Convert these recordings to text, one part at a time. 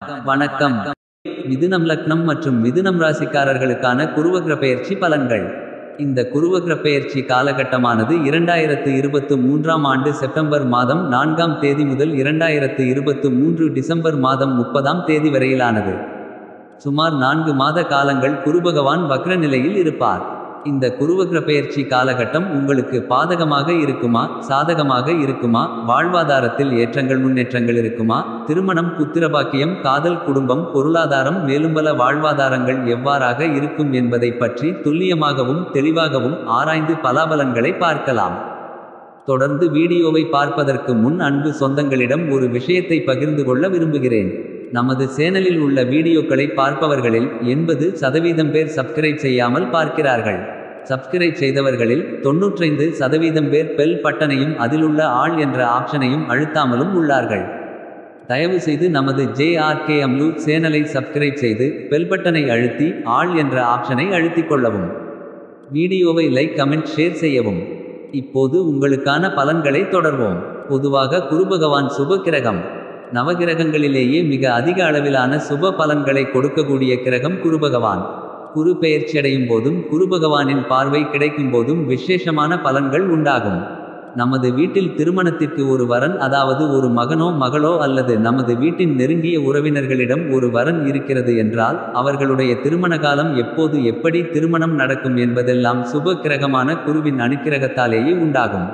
வணக்கம் மிதுனம் லக்னம் மற்றும் மிதுனம் ராசிக்காரர்களுக்கான குருவக்ர பெயர்ச்சி பலன்கள் இந்த குருவக்ர பெயர்ச்சி காலகட்டமானது இரண்டாயிரத்து இருபத்து மூன்றாம் ஆண்டு செப்டம்பர் மாதம் நான்காம் தேதி முதல் இரண்டாயிரத்து இருபத்து மூன்று டிசம்பர் மாதம் முப்பதாம் தேதி வரையிலானது சுமார் நான்கு மாத காலங்கள் குருபகவான் வக்ர நிலையில் இருப்பார் இந்த குருவக்ர பெயர்ச்சி காலகட்டம் உங்களுக்கு பாதகமாக இருக்குமா சாதகமாக இருக்குமா வாழ்வாதாரத்தில் ஏற்றங்கள் முன்னேற்றங்கள் இருக்குமா திருமணம் புத்திரபாக்கியம் காதல் குடும்பம் பொருளாதாரம் மேலும் பல வாழ்வாதாரங்கள் எவ்வாறாக இருக்கும் என்பதை பற்றி துல்லியமாகவும் தெளிவாகவும் ஆராய்ந்து பலாபலன்களை பார்க்கலாம் தொடர்ந்து வீடியோவை பார்ப்பதற்கு முன் அன்பு சொந்தங்களிடம் ஒரு விஷயத்தை பகிர்ந்து கொள்ள விரும்புகிறேன் நமது சேனலில் உள்ள வீடியோக்களை பார்ப்பவர்களில் எண்பது சதவீதம் பேர் சப்ஸ்கிரைப் செய்யாமல் பார்க்கிறார்கள் சப்ஸ்கிரைப் செய்தவர்களில் தொன்னூற்றைந்து சதவீதம் பேர் பெல் பட்டனையும் அதிலுள்ள ஆள் என்ற ஆப்ஷனையும் அழுத்தாமலும் உள்ளார்கள் தயவு செய்து நமது ஜேஆர்கேஎம்லு சேனலை சப்ஸ்கிரைப் செய்து பெல் பட்டனை அழுத்தி ஆள் என்ற ஆப்ஷனை அழுத்திக் கொள்ளவும் வீடியோவை லைக் கமெண்ட் ஷேர் செய்யவும் இப்போது உங்களுக்கான பலன்களை தொடர்வோம் பொதுவாக குருபகவான் சுப கிரகம் நவகிரகங்களிலேயே மிக அதிக அளவிலான சுப பலன்களை கொடுக்கக்கூடிய கிரகம் குருபகவான் குரு பெயர்ச்சியடையும் போதும் குருபகவானின் பார்வை கிடைக்கும் போதும் விசேஷமான பலன்கள் உண்டாகும் நமது வீட்டில் திருமணத்திற்கு ஒரு வரன் அதாவது ஒரு மகனோ மகளோ அல்லது நமது வீட்டின் நெருங்கிய உறவினர்களிடம் ஒரு வரன் இருக்கிறது என்றால் அவர்களுடைய திருமண காலம் எப்போது எப்படி திருமணம் நடக்கும் என்பதெல்லாம் சுப கிரகமான குருவின் அனுக்கிரகத்தாலேயே உண்டாகும்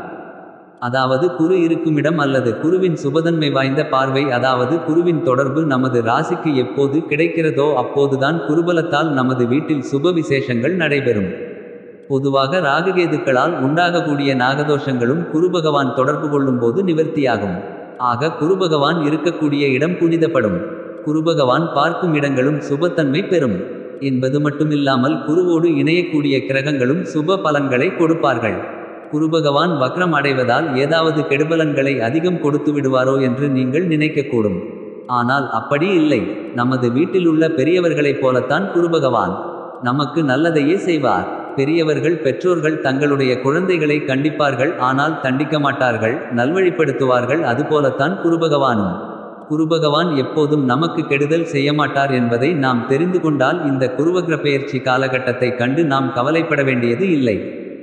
அதாவது குரு இருக்குமிடம் அல்லது குருவின் சுபதன்மை வாய்ந்த பார்வை அதாவது குருவின் தொடர்பு நமது ராசிக்கு எப்போது கிடைக்கிறதோ அப்போதுதான் குருபலத்தால் நமது வீட்டில் சுப விசேஷங்கள் நடைபெறும் பொதுவாக ராகுகேதுக்களால் உண்டாகக்கூடிய நாகதோஷங்களும் குருபகவான் தொடர்பு கொள்ளும்போது நிவர்த்தியாகும் ஆக குருபகவான் இருக்கக்கூடிய இடம் புனிதப்படும் குருபகவான் பார்க்கும் இடங்களும் சுபத்தன்மை பெறும் என்பது மட்டுமில்லாமல் குருவோடு இணையக்கூடிய கிரகங்களும் சுப பலன்களை கொடுப்பார்கள் குருபகவான் வக்ரம் அடைவதால் ஏதாவது கெடுபலன்களை அதிகம் கொடுத்து விடுவாரோ என்று நீங்கள் நினைக்கக்கூடும் ஆனால் அப்படி இல்லை நமது வீட்டிலுள்ள பெரியவர்களைப் போலத்தான் குருபகவான் நமக்கு நல்லதையே செய்வார் பெரியவர்கள் பெற்றோர்கள் தங்களுடைய குழந்தைகளை கண்டிப்பார்கள் ஆனால் தண்டிக்க மாட்டார்கள் நல்வழிப்படுத்துவார்கள் அதுபோலத்தான் குருபகவானும் குருபகவான் எப்போதும் நமக்கு கெடுதல் செய்ய மாட்டார் என்பதை நாம் தெரிந்து கொண்டால் இந்த குருவக்ர பெயர்ச்சி காலகட்டத்தை கண்டு நாம் கவலைப்பட வேண்டியது இல்லை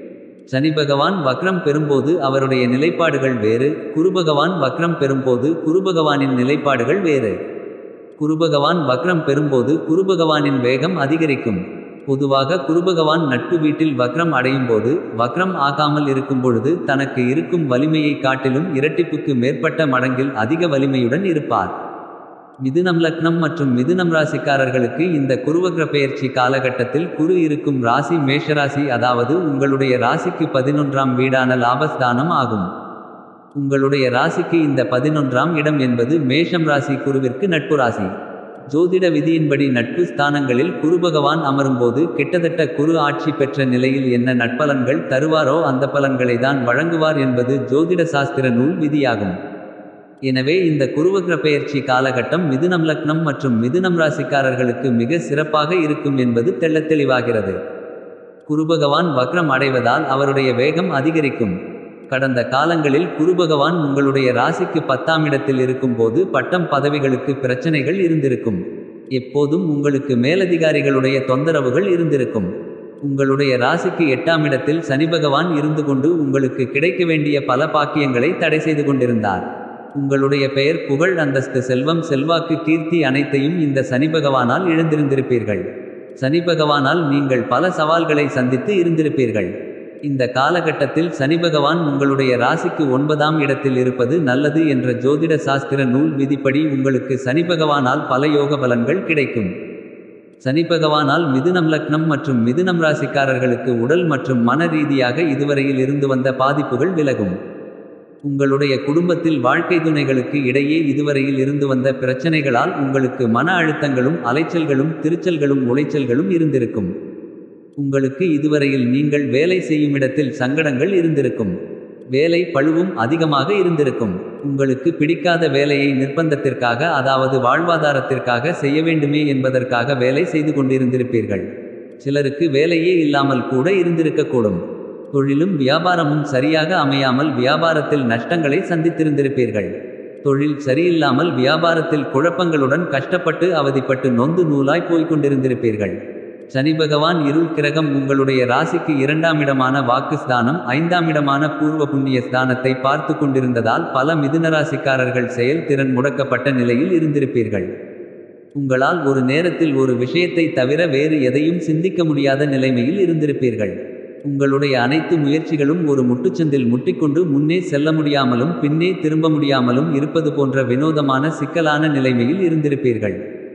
சனி பகவான் வக்ரம் பெறும்போது அவருடைய நிலைப்பாடுகள் வேறு குருபகவான் வக்ரம் பெறும்போது குருபகவானின் நிலைப்பாடுகள் வேறு குருபகவான் வக்ரம் பெறும்போது குருபகவானின் வேகம் அதிகரிக்கும் பொதுவாக குருபகவான் நட்பு வீட்டில் வக்ரம் அடையும் போது வக்ரம் ஆகாமல் இருக்கும் பொழுது தனக்கு இருக்கும் வலிமையை காட்டிலும் இரட்டிப்புக்கு மேற்பட்ட மடங்கில் அதிக வலிமையுடன் இருப்பார் மிதுனம் லக்னம் மற்றும் மிதுனம் ராசிக்காரர்களுக்கு இந்த குருவக்ர பெயர்ச்சி காலகட்டத்தில் குரு இருக்கும் ராசி மேஷராசி அதாவது உங்களுடைய ராசிக்கு பதினொன்றாம் வீடான லாபஸ்தானம் ஆகும் உங்களுடைய ராசிக்கு இந்த பதினொன்றாம் இடம் என்பது மேஷம் ராசி குருவிற்கு நட்பு ராசி ஜோதிட விதியின்படி நட்பு ஸ்தானங்களில் குருபகவான் அமரும்போது கிட்டத்தட்ட குரு ஆட்சி பெற்ற நிலையில் என்ன நட்பலன்கள் தருவாரோ அந்த பலன்களை தான் வழங்குவார் என்பது ஜோதிட சாஸ்திர நூல் விதியாகும் எனவே இந்த குருவக்ர பெயர்ச்சி காலகட்டம் மிதுனம் லக்னம் மற்றும் மிதுனம் ராசிக்காரர்களுக்கு மிக சிறப்பாக இருக்கும் என்பது தெள்ளத் தெளிவாகிறது குருபகவான் வக்ரம் அடைவதால் அவருடைய வேகம் அதிகரிக்கும் கடந்த காலங்களில் குருபகவான் உங்களுடைய ராசிக்கு பத்தாம் இடத்தில் இருக்கும்போது பட்டம் பதவிகளுக்கு பிரச்சனைகள் இருந்திருக்கும் எப்போதும் உங்களுக்கு மேலதிகாரிகளுடைய தொந்தரவுகள் இருந்திருக்கும் உங்களுடைய ராசிக்கு எட்டாம் இடத்தில் சனி பகவான் இருந்து கொண்டு உங்களுக்கு கிடைக்க வேண்டிய பல பாக்கியங்களை தடை செய்து கொண்டிருந்தார் உங்களுடைய பெயர் புகழ் அந்தஸ்து செல்வம் செல்வாக்கு கீர்த்தி அனைத்தையும் இந்த சனி பகவானால் இழந்திருந்திருப்பீர்கள் சனி பகவானால் நீங்கள் பல சவால்களை சந்தித்து இருந்திருப்பீர்கள் இந்த காலகட்டத்தில் சனி பகவான் உங்களுடைய ராசிக்கு ஒன்பதாம் இடத்தில் இருப்பது நல்லது என்ற ஜோதிட சாஸ்திர நூல் விதிப்படி உங்களுக்கு சனி பகவானால் பல யோக பலன்கள் கிடைக்கும் சனி பகவானால் மிதுனம் லக்னம் மற்றும் மிதுனம் ராசிக்காரர்களுக்கு உடல் மற்றும் மன ரீதியாக இதுவரையில் இருந்து வந்த பாதிப்புகள் விலகும் உங்களுடைய குடும்பத்தில் வாழ்க்கை துணைகளுக்கு இடையே இதுவரையில் இருந்து வந்த பிரச்சனைகளால் உங்களுக்கு மன அழுத்தங்களும் அலைச்சல்களும் திருச்சல்களும் உளைச்சல்களும் இருந்திருக்கும் உங்களுக்கு இதுவரையில் நீங்கள் வேலை செய்யும் இடத்தில் சங்கடங்கள் இருந்திருக்கும் வேலை பழுவும் அதிகமாக இருந்திருக்கும் உங்களுக்கு பிடிக்காத வேலையை நிர்பந்தத்திற்காக அதாவது வாழ்வாதாரத்திற்காக செய்ய வேண்டுமே என்பதற்காக வேலை செய்து கொண்டிருந்திருப்பீர்கள் சிலருக்கு வேலையே இல்லாமல் கூட இருந்திருக்கக்கூடும் தொழிலும் வியாபாரமும் சரியாக அமையாமல் வியாபாரத்தில் நஷ்டங்களை சந்தித்திருந்திருப்பீர்கள் தொழில் சரியில்லாமல் வியாபாரத்தில் குழப்பங்களுடன் கஷ்டப்பட்டு அவதிப்பட்டு நொந்து நூலாய் போய்க் கொண்டிருந்திருப்பீர்கள் சனி பகவான் இருள் கிரகம் உங்களுடைய ராசிக்கு இரண்டாம் இடமான வாக்கு ஸ்தானம் ஐந்தாம் இடமான பூர்வ புண்ணிய ஸ்தானத்தை பார்த்து கொண்டிருந்ததால் பல மிதுனராசிக்காரர்கள் செயல் திறன் முடக்கப்பட்ட நிலையில் இருந்திருப்பீர்கள் உங்களால் ஒரு நேரத்தில் ஒரு விஷயத்தை தவிர வேறு எதையும் சிந்திக்க முடியாத நிலைமையில் இருந்திருப்பீர்கள் உங்களுடைய அனைத்து முயற்சிகளும் ஒரு முட்டுச்சந்தில் முட்டிக்கொண்டு முன்னே செல்ல முடியாமலும் பின்னே திரும்ப முடியாமலும் இருப்பது போன்ற வினோதமான சிக்கலான நிலைமையில் இருந்திருப்பீர்கள்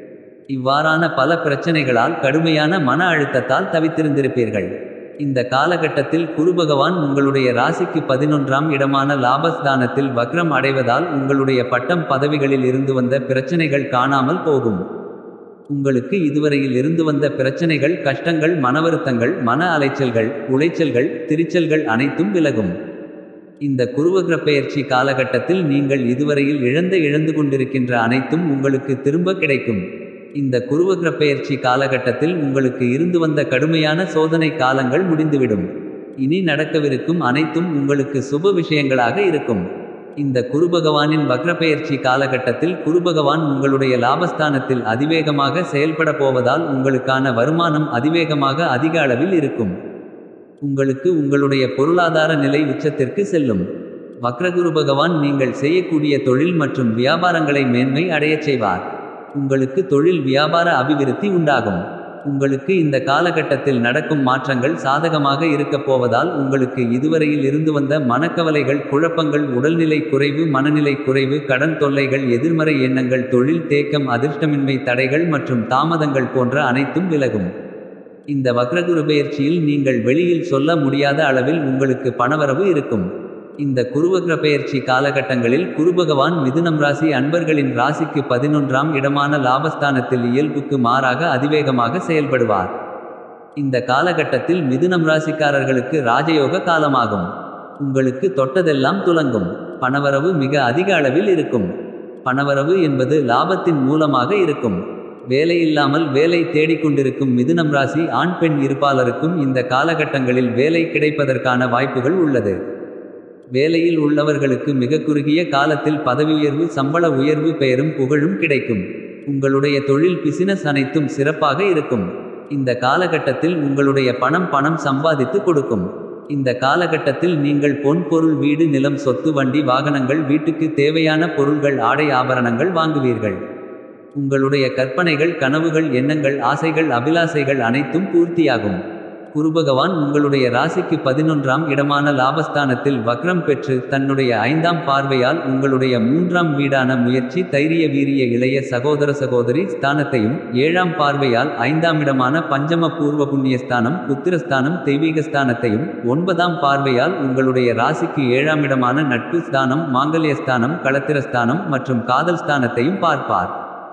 இவ்வாறான பல பிரச்சனைகளால் கடுமையான மன அழுத்தத்தால் தவித்திருந்திருப்பீர்கள் இந்த காலகட்டத்தில் குருபகவான் உங்களுடைய ராசிக்கு பதினொன்றாம் இடமான லாபஸ்தானத்தில் வக்ரம் அடைவதால் உங்களுடைய பட்டம் பதவிகளில் இருந்து வந்த பிரச்சனைகள் காணாமல் போகும் உங்களுக்கு இதுவரையில் இருந்து வந்த பிரச்சனைகள் கஷ்டங்கள் மனவருத்தங்கள் மன அலைச்சல்கள் உளைச்சல்கள் திரிச்சல்கள் அனைத்தும் விலகும் இந்த குருவக்ர பெயர்ச்சி காலகட்டத்தில் நீங்கள் இதுவரையில் இழந்த இழந்து கொண்டிருக்கின்ற அனைத்தும் உங்களுக்கு திரும்ப கிடைக்கும் இந்த குருவக்ர பெயர்ச்சி காலகட்டத்தில் உங்களுக்கு இருந்து வந்த கடுமையான சோதனை காலங்கள் முடிந்துவிடும் இனி நடக்கவிருக்கும் அனைத்தும் உங்களுக்கு சுப விஷயங்களாக இருக்கும் இந்த குருபகவானின் வக்ரப்பெயர்ச்சி காலகட்டத்தில் குருபகவான் உங்களுடைய லாபஸ்தானத்தில் அதிவேகமாக செயல்பட போவதால் உங்களுக்கான வருமானம் அதிவேகமாக அதிக அளவில் இருக்கும் உங்களுக்கு உங்களுடைய பொருளாதார நிலை உச்சத்திற்கு செல்லும் வக்ரகுரு பகவான் நீங்கள் செய்யக்கூடிய தொழில் மற்றும் வியாபாரங்களை மேன்மை அடையச் செய்வார் உங்களுக்கு தொழில் வியாபார அபிவிருத்தி உண்டாகும் உங்களுக்கு இந்த காலகட்டத்தில் நடக்கும் மாற்றங்கள் சாதகமாக இருக்கப் போவதால் உங்களுக்கு இதுவரையில் இருந்து வந்த மனக்கவலைகள் குழப்பங்கள் உடல்நிலை குறைவு மனநிலை குறைவு கடன் தொல்லைகள் எதிர்மறை எண்ணங்கள் தொழில் தேக்கம் அதிர்ஷ்டமின்மை தடைகள் மற்றும் தாமதங்கள் போன்ற அனைத்தும் விலகும் இந்த வக்ரகுரு பெயர்ச்சியில் நீங்கள் வெளியில் சொல்ல முடியாத அளவில் உங்களுக்கு பணவரவு இருக்கும் இந்த குருவக்ர பெயர்ச்சி காலகட்டங்களில் குருபகவான் மிதுனம் ராசி அன்பர்களின் ராசிக்கு பதினொன்றாம் இடமான லாபஸ்தானத்தில் இயல்புக்கு மாறாக அதிவேகமாக செயல்படுவார் இந்த காலகட்டத்தில் மிதுனம் ராசிக்காரர்களுக்கு ராஜயோக காலமாகும் உங்களுக்கு தொட்டதெல்லாம் துலங்கும் பணவரவு மிக அதிக அளவில் இருக்கும் பணவரவு என்பது லாபத்தின் மூலமாக இருக்கும் வேலையில்லாமல் வேலை தேடிக்கொண்டிருக்கும் மிதுனம் ராசி ஆண் பெண் இருப்பாளருக்கும் இந்த காலகட்டங்களில் வேலை கிடைப்பதற்கான வாய்ப்புகள் உள்ளது வேலையில் உள்ளவர்களுக்கு மிக குறுகிய காலத்தில் பதவி உயர்வு சம்பள உயர்வு பெயரும் புகழும் கிடைக்கும் உங்களுடைய தொழில் பிசினஸ் அனைத்தும் சிறப்பாக இருக்கும் இந்த காலகட்டத்தில் உங்களுடைய பணம் பணம் சம்பாதித்து கொடுக்கும் இந்த காலகட்டத்தில் நீங்கள் பொன் பொருள் வீடு நிலம் சொத்து வண்டி வாகனங்கள் வீட்டுக்கு தேவையான பொருள்கள் ஆடை ஆபரணங்கள் வாங்குவீர்கள் உங்களுடைய கற்பனைகள் கனவுகள் எண்ணங்கள் ஆசைகள் அபிலாசைகள் அனைத்தும் பூர்த்தியாகும் குருபகவான் உங்களுடைய ராசிக்கு பதினொன்றாம் இடமான லாபஸ்தானத்தில் வக்ரம் பெற்று தன்னுடைய ஐந்தாம் பார்வையால் உங்களுடைய மூன்றாம் வீடான முயற்சி தைரிய வீரிய இளைய சகோதர சகோதரி ஸ்தானத்தையும் ஏழாம் பார்வையால் ஐந்தாம் இடமான பஞ்சம பூர்வ புண்ணியஸ்தானம் புத்திரஸ்தானம் தெய்வீக ஸ்தானத்தையும் ஒன்பதாம் பார்வையால் உங்களுடைய ராசிக்கு ஏழாம் இடமான நட்பு ஸ்தானம் மாங்கல்யஸ்தானம் களத்திரஸ்தானம் மற்றும் காதல் ஸ்தானத்தையும் பார்ப்பார்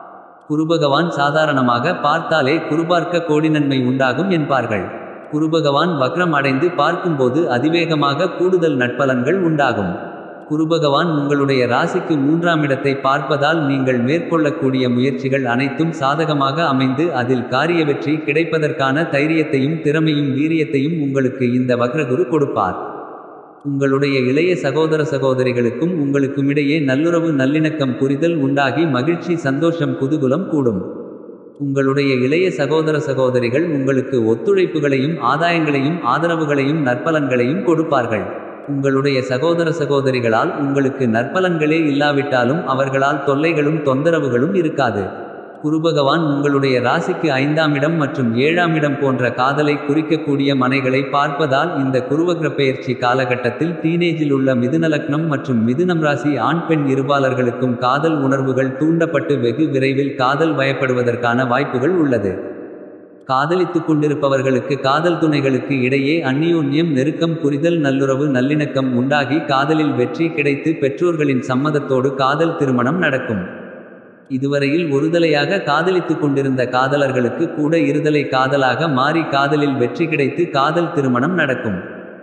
குருபகவான் சாதாரணமாக பார்த்தாலே குருபார்க்க கோடி நன்மை உண்டாகும் என்பார்கள் குருபகவான் வக்ரம் அடைந்து பார்க்கும்போது அதிவேகமாக கூடுதல் நட்பலன்கள் உண்டாகும் குருபகவான் உங்களுடைய ராசிக்கு மூன்றாம் இடத்தை பார்ப்பதால் நீங்கள் மேற்கொள்ளக்கூடிய முயற்சிகள் அனைத்தும் சாதகமாக அமைந்து அதில் காரிய வெற்றி கிடைப்பதற்கான தைரியத்தையும் திறமையும் வீரியத்தையும் உங்களுக்கு இந்த வக்ரகுரு கொடுப்பார் உங்களுடைய இளைய சகோதர சகோதரிகளுக்கும் உங்களுக்குமிடையே நல்லுறவு நல்லிணக்கம் புரிதல் உண்டாகி மகிழ்ச்சி சந்தோஷம் குதூகுலம் கூடும் உங்களுடைய இளைய சகோதர சகோதரிகள் உங்களுக்கு ஒத்துழைப்புகளையும் ஆதாயங்களையும் ஆதரவுகளையும் நற்பலன்களையும் கொடுப்பார்கள் உங்களுடைய சகோதர சகோதரிகளால் உங்களுக்கு நற்பலன்களே இல்லாவிட்டாலும் அவர்களால் தொல்லைகளும் தொந்தரவுகளும் இருக்காது குருபகவான் உங்களுடைய ராசிக்கு ஐந்தாம் இடம் மற்றும் ஏழாம் இடம் போன்ற காதலை குறிக்கக்கூடிய மனைகளை பார்ப்பதால் இந்த குருவக்ர பெயர்ச்சி காலகட்டத்தில் டீனேஜில் உள்ள மிதுனலக்னம் மற்றும் மிதுனம் ராசி ஆண் பெண் இருபாளர்களுக்கும் காதல் உணர்வுகள் தூண்டப்பட்டு வெகு விரைவில் காதல் வயப்படுவதற்கான வாய்ப்புகள் உள்ளது காதலித்துக் கொண்டிருப்பவர்களுக்கு காதல் துணைகளுக்கு இடையே அந்நியோன்யம் நெருக்கம் புரிதல் நல்லுறவு நல்லிணக்கம் உண்டாகி காதலில் வெற்றி கிடைத்து பெற்றோர்களின் சம்மதத்தோடு காதல் திருமணம் நடக்கும் இதுவரையில் ஒருதலையாக காதலித்துக் கொண்டிருந்த காதலர்களுக்கு கூட இருதலை காதலாக மாறி காதலில் வெற்றி கிடைத்து காதல் திருமணம் நடக்கும்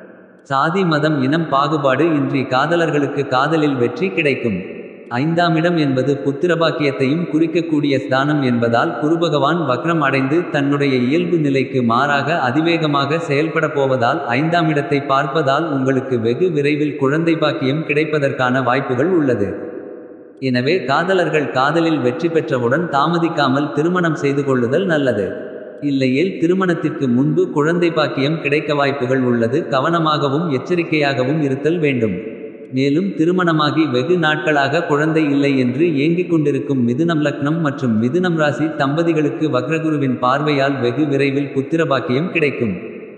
சாதி மதம் இனம் பாகுபாடு இன்றி காதலர்களுக்கு காதலில் வெற்றி கிடைக்கும் ஐந்தாம் இடம் என்பது புத்திரபாக்கியத்தையும் குறிக்கக்கூடிய ஸ்தானம் என்பதால் குருபகவான் வக்ரம் அடைந்து தன்னுடைய இயல்பு நிலைக்கு மாறாக அதிவேகமாக செயல்பட போவதால் ஐந்தாம் இடத்தை பார்ப்பதால் உங்களுக்கு வெகு விரைவில் குழந்தை பாக்கியம் கிடைப்பதற்கான வாய்ப்புகள் உள்ளது எனவே காதலர்கள் காதலில் வெற்றி பெற்றவுடன் தாமதிக்காமல் திருமணம் செய்து கொள்ளுதல் நல்லது இல்லையேல் திருமணத்திற்கு முன்பு குழந்தை பாக்கியம் கிடைக்க வாய்ப்புகள் உள்ளது கவனமாகவும் எச்சரிக்கையாகவும் இருத்தல் வேண்டும் மேலும் திருமணமாகி வெகு நாட்களாக குழந்தை இல்லை என்று ஏங்கிக் கொண்டிருக்கும் மிதுனம் லக்னம் மற்றும் மிதுனம் ராசி தம்பதிகளுக்கு வக்ரகுருவின் பார்வையால் வெகு விரைவில் புத்திர பாக்கியம் கிடைக்கும்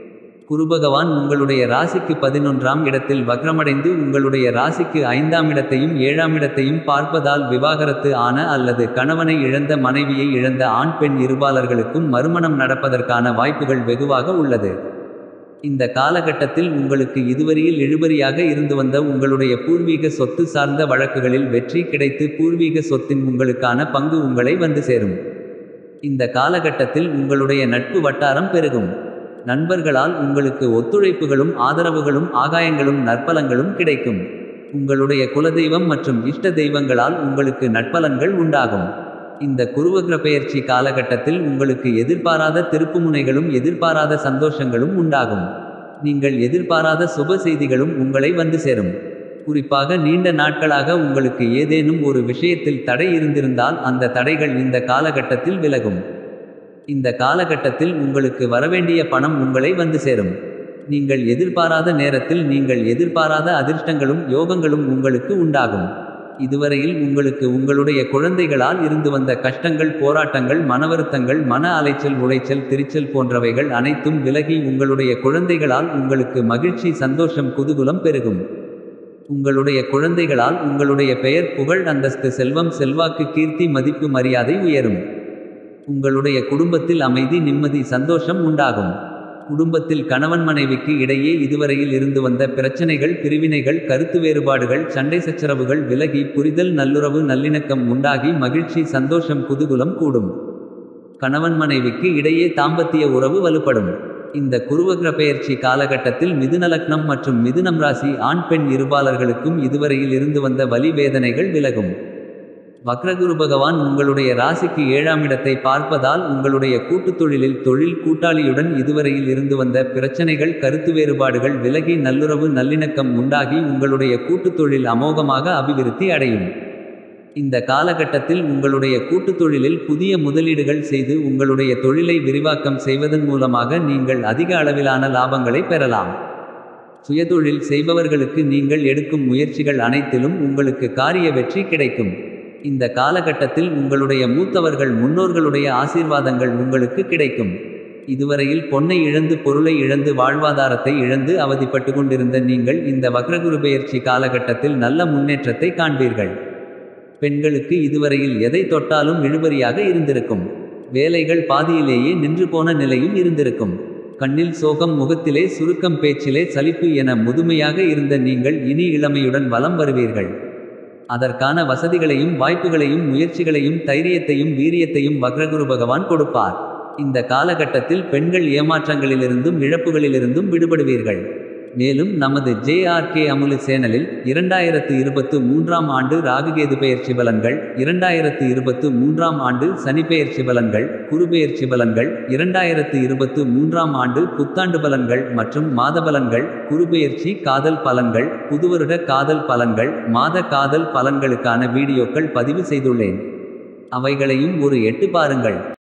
குருபகவான் உங்களுடைய ராசிக்கு பதினொன்றாம் இடத்தில் வக்ரமடைந்து உங்களுடைய ராசிக்கு ஐந்தாம் இடத்தையும் ஏழாம் இடத்தையும் பார்ப்பதால் விவாகரத்து ஆன அல்லது கணவனை இழந்த மனைவியை இழந்த ஆண் பெண் இருபாலர்களுக்கும் மறுமணம் நடப்பதற்கான வாய்ப்புகள் வெகுவாக உள்ளது இந்த காலகட்டத்தில் உங்களுக்கு இதுவரையில் இழுபறியாக இருந்து வந்த உங்களுடைய பூர்வீக சொத்து சார்ந்த வழக்குகளில் வெற்றி கிடைத்து பூர்வீக சொத்தின் உங்களுக்கான பங்கு உங்களை வந்து சேரும் இந்த காலகட்டத்தில் உங்களுடைய நட்பு வட்டாரம் பெருகும் நண்பர்களால் உங்களுக்கு ஒத்துழைப்புகளும் ஆதரவுகளும் ஆகாயங்களும் நற்பலங்களும் கிடைக்கும் உங்களுடைய குலதெய்வம் மற்றும் இஷ்ட தெய்வங்களால் உங்களுக்கு நட்பலன்கள் உண்டாகும் இந்த குருவக்ர பெயர்ச்சி காலகட்டத்தில் உங்களுக்கு எதிர்பாராத திருப்புமுனைகளும் எதிர்பாராத சந்தோஷங்களும் உண்டாகும் நீங்கள் எதிர்பாராத சுப செய்திகளும் உங்களை வந்து சேரும் குறிப்பாக நீண்ட நாட்களாக உங்களுக்கு ஏதேனும் ஒரு விஷயத்தில் தடை இருந்திருந்தால் அந்த தடைகள் இந்த காலகட்டத்தில் விலகும் இந்த காலகட்டத்தில் உங்களுக்கு வரவேண்டிய பணம் உங்களை வந்து சேரும் நீங்கள் எதிர்பாராத நேரத்தில் நீங்கள் எதிர்பாராத அதிர்ஷ்டங்களும் யோகங்களும் உங்களுக்கு உண்டாகும் இதுவரையில் உங்களுக்கு உங்களுடைய குழந்தைகளால் இருந்து வந்த கஷ்டங்கள் போராட்டங்கள் மனவருத்தங்கள் மன அலைச்சல் உளைச்சல் திரிச்சல் போன்றவைகள் அனைத்தும் விலகி உங்களுடைய குழந்தைகளால் உங்களுக்கு மகிழ்ச்சி சந்தோஷம் குதூகுலம் பெருகும் உங்களுடைய குழந்தைகளால் உங்களுடைய பெயர் புகழ் அந்தஸ்து செல்வம் செல்வாக்கு கீர்த்தி மதிப்பு மரியாதை உயரும் உங்களுடைய குடும்பத்தில் அமைதி நிம்மதி சந்தோஷம் உண்டாகும் குடும்பத்தில் கணவன் மனைவிக்கு இடையே இதுவரையில் இருந்து வந்த பிரச்சனைகள் பிரிவினைகள் கருத்து வேறுபாடுகள் சண்டை சச்சரவுகள் விலகி புரிதல் நல்லுறவு நல்லிணக்கம் உண்டாகி மகிழ்ச்சி சந்தோஷம் குதூகுலம் கூடும் கணவன் மனைவிக்கு இடையே தாம்பத்திய உறவு வலுப்படும் இந்த குருவக்ர பெயர்ச்சி காலகட்டத்தில் மிதுனலக்னம் மற்றும் மிதுனம் ராசி ஆண் பெண் இருபாலர்களுக்கும் இதுவரையில் இருந்து வந்த வலி வேதனைகள் விலகும் வக்ரகுரு பகவான் உங்களுடைய ராசிக்கு ஏழாம் இடத்தை பார்ப்பதால் உங்களுடைய கூட்டுத் தொழிலில் தொழில் கூட்டாளியுடன் இதுவரையில் இருந்து வந்த பிரச்சனைகள் கருத்து வேறுபாடுகள் விலகி நல்லுறவு நல்லிணக்கம் உண்டாகி உங்களுடைய கூட்டுத் தொழில் அமோகமாக அபிவிருத்தி அடையும் இந்த காலகட்டத்தில் உங்களுடைய கூட்டுத் தொழிலில் புதிய முதலீடுகள் செய்து உங்களுடைய தொழிலை விரிவாக்கம் செய்வதன் மூலமாக நீங்கள் அதிக அளவிலான லாபங்களை பெறலாம் சுயதொழில் செய்பவர்களுக்கு நீங்கள் எடுக்கும் முயற்சிகள் அனைத்திலும் உங்களுக்கு காரிய வெற்றி கிடைக்கும் இந்த காலகட்டத்தில் உங்களுடைய மூத்தவர்கள் முன்னோர்களுடைய ஆசீர்வாதங்கள் உங்களுக்கு கிடைக்கும் இதுவரையில் பொன்னை இழந்து பொருளை இழந்து வாழ்வாதாரத்தை இழந்து அவதிப்பட்டு கொண்டிருந்த நீங்கள் இந்த வக்ரகுரு பெயர்ச்சி காலகட்டத்தில் நல்ல முன்னேற்றத்தை காண்பீர்கள் பெண்களுக்கு இதுவரையில் எதை தொட்டாலும் இழுபறியாக இருந்திருக்கும் வேலைகள் பாதியிலேயே நின்று போன நிலையும் இருந்திருக்கும் கண்ணில் சோகம் முகத்திலே சுருக்கம் பேச்சிலே சலிப்பு என முதுமையாக இருந்த நீங்கள் இனி இளமையுடன் வலம் வருவீர்கள் அதற்கான வசதிகளையும் வாய்ப்புகளையும் முயற்சிகளையும் தைரியத்தையும் வீரியத்தையும் வக்ரகுரு பகவான் கொடுப்பார் இந்த காலகட்டத்தில் பெண்கள் ஏமாற்றங்களிலிருந்தும் இழப்புகளிலிருந்தும் விடுபடுவீர்கள் மேலும் நமது ஜே ஆர் கே அமுலு சேனலில் இரண்டாயிரத்து இருபத்து மூன்றாம் ஆண்டு ராகுகேது பெயர்ச்சி பலன்கள் இரண்டாயிரத்து இருபத்து மூன்றாம் ஆண்டு சனி பெயர்ச்சி பலன்கள் குரு பெயர்ச்சி பலன்கள் இரண்டாயிரத்து இருபத்து மூன்றாம் ஆண்டு புத்தாண்டு பலன்கள் மற்றும் மாத பலன்கள் குரு பெயர்ச்சி காதல் பலன்கள் புதுவருட காதல் பலன்கள் மாத காதல் பலன்களுக்கான வீடியோக்கள் பதிவு செய்துள்ளேன் அவைகளையும் ஒரு எட்டு பாருங்கள்